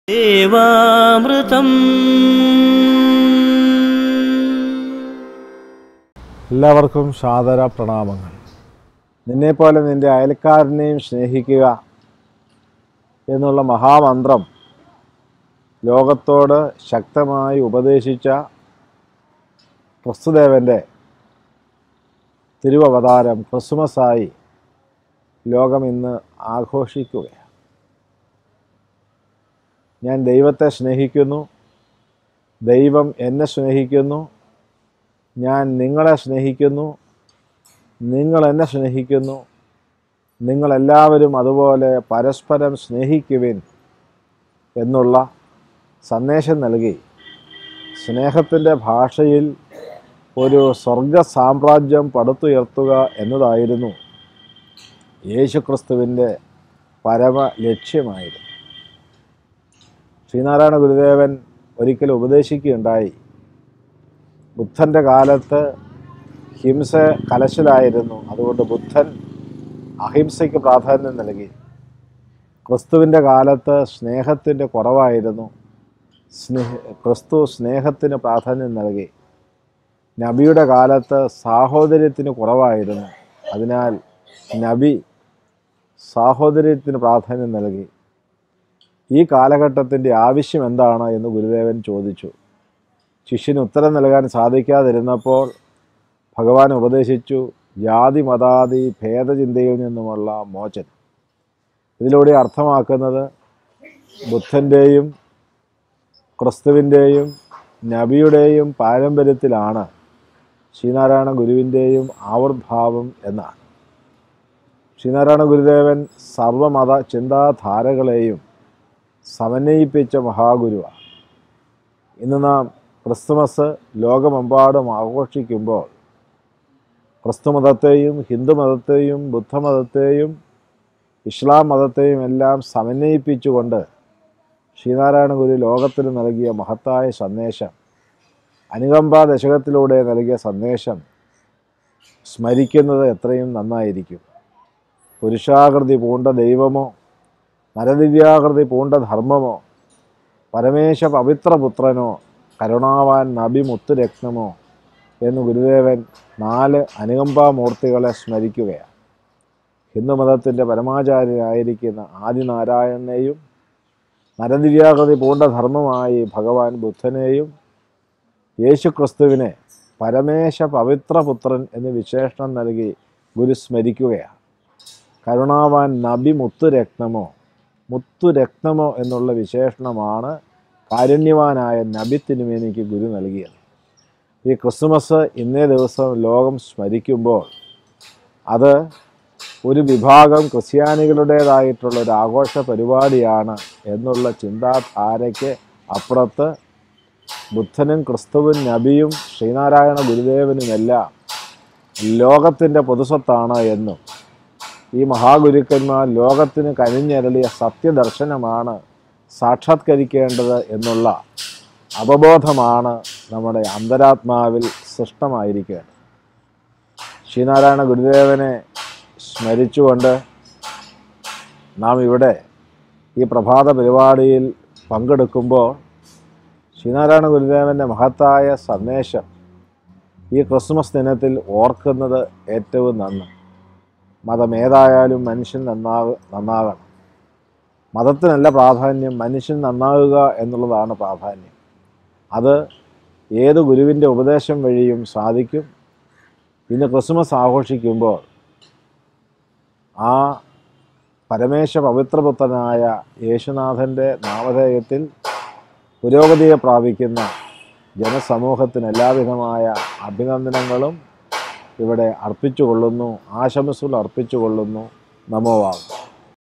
ദേവാമൃതം എല്ലാവർക്കും സാദര പ്രണാമങ്ങൾ നിന്നെപ്പോലെ നിൻ്റെ അയൽക്കാരനെയും സ്നേഹിക്കുക എന്നുള്ള മഹാമന്ത്രം ലോകത്തോട് ശക്തമായി ഉപദേശിച്ച ക്രിസ്തുദേവൻ്റെ തിരുവവതാരം ക്രിസ്മസായി ലോകം ഇന്ന് ആഘോഷിക്കുകയാണ് ഞാൻ ദൈവത്തെ സ്നേഹിക്കുന്നു ദൈവം എന്നെ സ്നേഹിക്കുന്നു ഞാൻ നിങ്ങളെ സ്നേഹിക്കുന്നു നിങ്ങൾ എന്നെ സ്നേഹിക്കുന്നു നിങ്ങളെല്ലാവരും അതുപോലെ പരസ്പരം സ്നേഹിക്കുവിൻ എന്നുള്ള സന്ദേശം നൽകി സ്നേഹത്തിൻ്റെ ഭാഷയിൽ ഒരു സ്വർഗ സാമ്രാജ്യം പടുത്തുയർത്തുക എന്നതായിരുന്നു യേശുക്രിസ്തുവിൻ്റെ പരമ ലക്ഷ്യമായിരുന്നു ശ്രീനാരായണ ഗുരുദേവൻ ഒരിക്കൽ ഉപദേശിക്കുകയുണ്ടായി ബുദ്ധൻ്റെ കാലത്ത് ഹിംസ കലശലായിരുന്നു അതുകൊണ്ട് ബുദ്ധൻ അഹിംസയ്ക്ക് പ്രാധാന്യം നൽകി ക്രിസ്തുവിൻ്റെ കാലത്ത് സ്നേഹത്തിൻ്റെ കുറവായിരുന്നു സ്നേഹ ക്രിസ്തു സ്നേഹത്തിന് പ്രാധാന്യം നൽകി നബിയുടെ കാലത്ത് സാഹോദര്യത്തിന് കുറവായിരുന്നു അതിനാൽ നബി സാഹോദര്യത്തിന് പ്രാധാന്യം നൽകി ഈ കാലഘട്ടത്തിൻ്റെ ആവശ്യം എന്താണ് എന്ന് ഗുരുദേവൻ ചോദിച്ചു ശിഷ്യന് ഉത്തരം നൽകാൻ സാധിക്കാതിരുന്നപ്പോൾ ഭഗവാൻ ഉപദേശിച്ചു ജാതി മതാതി ഭേദചിന്തയിൽ നിന്നുമുള്ള മോചനം ഇതിലൂടെ അർത്ഥമാക്കുന്നത് ബുദ്ധൻ്റെയും ക്രിസ്തുവിൻ്റെയും നബിയുടെയും പാരമ്പര്യത്തിലാണ് ശ്രീനാരായണ ഗുരുവിൻ്റെയും ആവിർഭാവം എന്നാണ് ശ്രീനാരായണ ഗുരുദേവൻ സർവമത ചിന്താധാരകളെയും സമന്വയിപ്പിച്ച മഹാഗുരുവാണ് ഇന്ന് നാം ക്രിസ്തുമസ് ലോകമെമ്പാടും ആഘോഷിക്കുമ്പോൾ ക്രിസ്തുമതത്തെയും ഹിന്ദുമതത്തെയും ബുദ്ധമതത്തെയും ഇസ്ലാം മതത്തെയും എല്ലാം സമന്വയിപ്പിച്ചുകൊണ്ട് ശ്രീനാരായണ ഗുരു ലോകത്തിന് നൽകിയ മഹത്തായ സന്ദേശം അനുകമ്പ ദശകത്തിലൂടെ നൽകിയ സന്ദേശം സ്മരിക്കുന്നത് എത്രയും നന്നായിരിക്കും പുരുഷാകൃതി പൂണ്ട ദൈവമോ നരദിവ്യാകൃതി പൂണ്ട ധർമ്മമോ പരമേശ പവിത്രപുത്രനോ കരുണാവാൻ നബി മുത്തുരത്നമോ എന്ന് ഗുരുദേവൻ നാല് അനുകമ്പാമൂർത്തികളെ സ്മരിക്കുകയാണ് ഹിന്ദുമതത്തിൻ്റെ പരമാചാര്യനായിരിക്കുന്ന ആദിനാരായണനെയും നരദിവ്യാകൃതി പൂണ്ട ധർമ്മമായി ഭഗവാൻ ബുദ്ധനെയും യേശുക്രിസ്തുവിനെ പരമേശ പവിത്രപുത്രൻ എന്ന് വിശേഷണം നൽകി ഗുരു സ്മരിക്കുകയാണ് കരുണാവാൻ നബി മുത്തുരത്നമോ മുത്തുരത്നമോ എന്നുള്ള വിശേഷണമാണ് കാരുണ്യവാനായ നബി തിരുമേനിക്ക് ഗുരു നൽകിയത് ഈ ക്രിസ്മസ് ഇന്നേ ദിവസം ലോകം സ്മരിക്കുമ്പോൾ അത് ഒരു വിഭാഗം ക്രിസ്ത്യാനികളുടേതായിട്ടുള്ള ഒരു ആഘോഷ പരിപാടിയാണ് എന്നുള്ള ചിന്താധാരയ്ക്ക് അപ്പുറത്ത് ബുദ്ധനും ക്രിസ്തുവും നബിയും ശ്രീനാരായണ ഗുരുദേവനുമെല്ലാം ലോകത്തിൻ്റെ പൊതുസ്വത്താണ് എന്നും ഈ മഹാഗുരുക്കന്മാർ ലോകത്തിന് കനിഞ്ഞരളിയ സത്യദർശനമാണ് സാക്ഷാത്കരിക്കേണ്ടത് എന്നുള്ള അവബോധമാണ് നമ്മുടെ അന്തരാത്മാവിൽ സൃഷ്ടമായിരിക്കേണ്ടത് ശ്രീനാരായണ ഗുരുദേവനെ സ്മരിച്ചുകൊണ്ട് നാം ഇവിടെ ഈ പ്രഭാത പരിപാടിയിൽ പങ്കെടുക്കുമ്പോൾ ശ്രീനാരായണ ഗുരുദേവൻ്റെ മഹത്തായ സന്ദേശം ഈ ക്രിസ്മസ് ദിനത്തിൽ ഓർക്കുന്നത് ഏറ്റവും നന്ന് മതം ഏതായാലും മനുഷ്യൻ നന്നാക നന്നാകണം മതത്തിനല്ല പ്രാധാന്യം മനുഷ്യൻ നന്നാകുക എന്നുള്ളതാണ് പ്രാധാന്യം അത് ഏത് ഗുരുവിൻ്റെ ഉപദേശം വഴിയും സാധിക്കും ഇന്ന് ക്രിസ്മസ് ആഘോഷിക്കുമ്പോൾ ആ പരമേശ പവിത്രപുത്രനായ യേശുനാഥൻ്റെ നാമധേയത്തിൽ പുരോഗതിയെ പ്രാപിക്കുന്ന ജനസമൂഹത്തിന് എല്ലാവിധമായ അഭിനന്ദനങ്ങളും ഇവിടെ അർപ്പിച്ചുകൊള്ളുന്നു ആശംസകൾ അർപ്പിച്ചുകൊള്ളുന്നു നമോവാകും